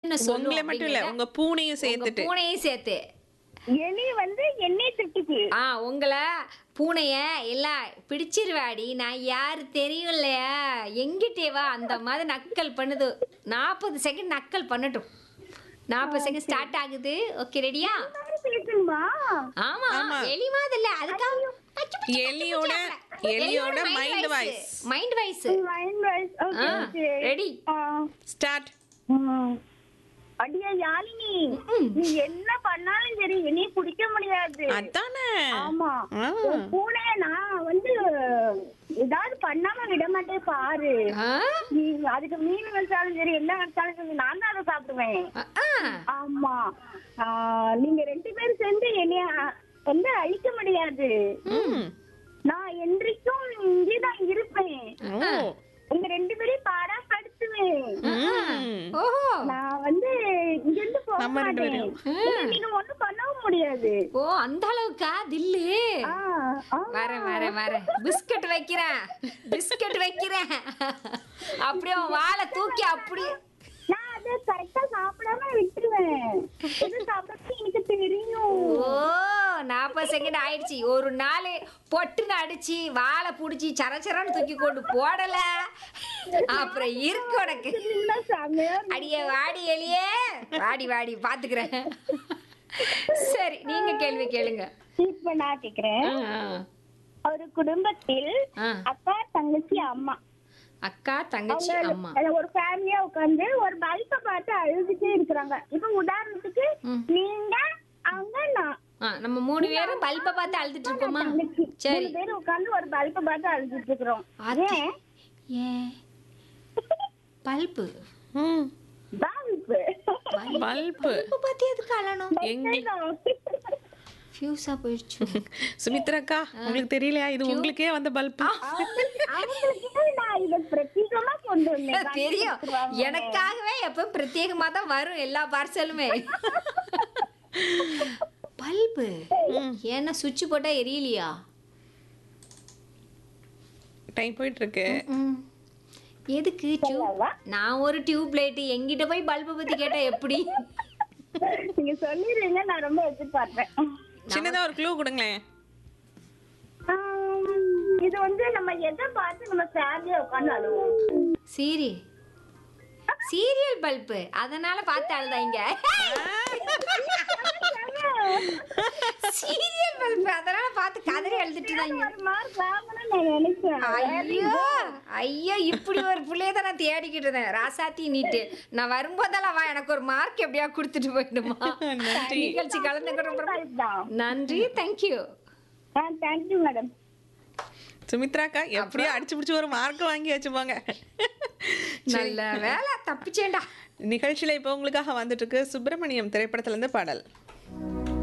சொல்லும் உங்களை மட்டும் இல்ல அப்படிங்கிறத உங்க பூனையும் உங்க சேர்த்துட்டு பூனையும் சேர்த்து எலி வந்து என்னை திட்டுச்சு ஆ உங்களை பூனைய எல்லாம் பிடிச்சிருவாடி நான் யாரு தெரியும் இல்லையா எங்கிட்டே வா அந்த மாதிரி நக்கல் பண்ணுது நாற்பது செகண்ட் நக்கல் பண்ணட்டும் நாற்பது செகண்ட் ஸ்டார்ட் ஆகுது ஓகே ரெடியா யாரு பேசணுமா ஆமா எலி மாதிரி இல்ல அதுக்காக எலியோட எலியோட mind voice mind voice mind voice okay ah, okay ready. Start அடியா யாழினி நீ என்ன பண்ணாலும் சரி என்னைய பிடிக்க முடியாது அதானே ஆமா ஆ. உன் பூனைய நான் வந்து ஏதாவது பண்ணாம விட மாட்டேன் பாரு நீ அதுக்கு மீன் வச்சாலும் சரி என்ன வச்சாலும் சரி நான் தான் அதை சாப்பிடுவேன் ஆமா ஆ, நீங்க ரெண்டு பேரும் சேர்ந்து என்னைய வந்து அழிக்க முடியாது ம். நான் என்றைக்கும் இங்கேதான் இருப்பேன் ஓ உங்க ரெண்டு பேரையும் பாராப்படுத்துவேன் ம். ஓஹோ நான் வந்து இங்க இருந்து போக நம்ம ரெண்டு மாட்டேன் பேரும். ஏன்னா நீங்க ஒண்ணும் பண்ணவும் முடியாது ஓ அந்த அளவுக்கா தில்லு ஆ, ஆமா. வரேன் வரேன் வரேன் பிஸ்கட் வைக்கிறேன் பிஸ்கட் வைக்கிறேன் அப்படியே உன் வாழை தூக்கி அப்படி நான் அதை கரெக்டா சாப்பிடாம விட்டுருவேன் இது சாப்பிட்டு எனக்கு தெரியும் ஓ நாற்பது செகண்ட் ஆயிடுச்சு ஒரு நாள் பொட்டுன்னு அடிச்சு வாழை பிடிச்சி சரச்சரன்னு தூக்கி கொண்டு போடல அப்புறம் இருக்கு உனக்கு இல்ல செமையா இருக்கு. அடியே வாடி எலியே வாடி வாடி பாத்துக்கிறேன் சரி நீங்க கேள்வி கேளுங்க இப்ப நான் கேக்குறேன் ஆ, ஒரு குடும்பத்தில் ஆ. அக்கா தங்கச்சி அம்மா அக்கா தங்கச்சி அவங்க அம்மா அது ஒரு ஃபேமிலியா உட்கார்ந்து ஒரு பல்ப பார்த்து அழுதுட்டே இருக்கிறாங்க இப்ப உதாரணத்துக்கு ம். நீங்க அவங்க நான் ஆ, நம்ம மூணு பேரும் பல்பை பார்த்து அழுதுட்டு இருக்கோமா தங்கச்சி சரி மூணு பேரும் உட்கார்ந்து ஒரு பல்ப பார்த்து அழுதுட்டு இருக்கிறோம் அது ஏன் ஏன் பல்பு ம். பல்பு பல்பு பல்பு பார்த்து எதுக்கு அழணும் எங்க ஃபியூஸா போயிடுச்சு சுமித்ராக்கா உங்களுக்கு தெரியலையா இது உங்களுக்கே வந்த பல்பு அவங்களுக்கு நான் இத பிரத்யேகமா கொண்டு வந்தேன் தெரியும் எனக்காகவே எப்பவும் பிரத்யேகமா தான் வரும் எல்லா பார்சலுமே பல்பு ஏன்னா சுவிட்ச் போட்டா எரியலையா டைம் போயிட்டு இருக்கு ம். எதுக்கு டியூப் நான் ஒரு டியூப் லைட் எங்கிட்ட போய் பல்பை பத்தி கேட்டா எப்படி நீங்க சொல்லிடுங்க நான் ரொம்ப எதிர்பார்ப்பேன் சின்னதா ஒரு க்ளூ கொடுங்களேன் ஆம், இது வந்து நம்ம எதை பார்த்து நம்ம ஃபேமிலியா உட்கார்ந்து அழுவோம் சீரி சீரியல் பல்பு அதனால பார்த்து அழுதாங்க சீரியல் பல்பு அதனால பார்த்து கதறி அழுதுட்டு இருந்தாங்க ஒரு மார்க் வாங்கணும்னு நான் நினைச்சேன் ஐயோ ஐயோ இப்படி ஒரு புள்ளைய தான் நான் தேடிக்கிட்டு இருந்தேன் ராசாத்தி நீட்டு நான் வரும்போதெல்லாம் வா எனக்கு ஒரு மார்க் எப்படியா கொடுத்துட்டு போயிடுமா நன்றி நிகழ்ச்சி கலந்துக்கிட்டு தான் நன்றி தேங்க்யூ ஆ தேங்க்யூ மேடம் சுமித்ராக்கா எப்படியோ அடிச்சு பிடிச்சி ஒரு மார்க் வாங்கி வச்சுப்பாங்க நல்ல வேலை தப்பிச்சேன்டா நிகழ்ச்சியில இப்போ உங்களுக்காக வந்துட்டு இருக்கு சுப்பிரமணியம் திரைப்படத்துல இருந்து பாடல்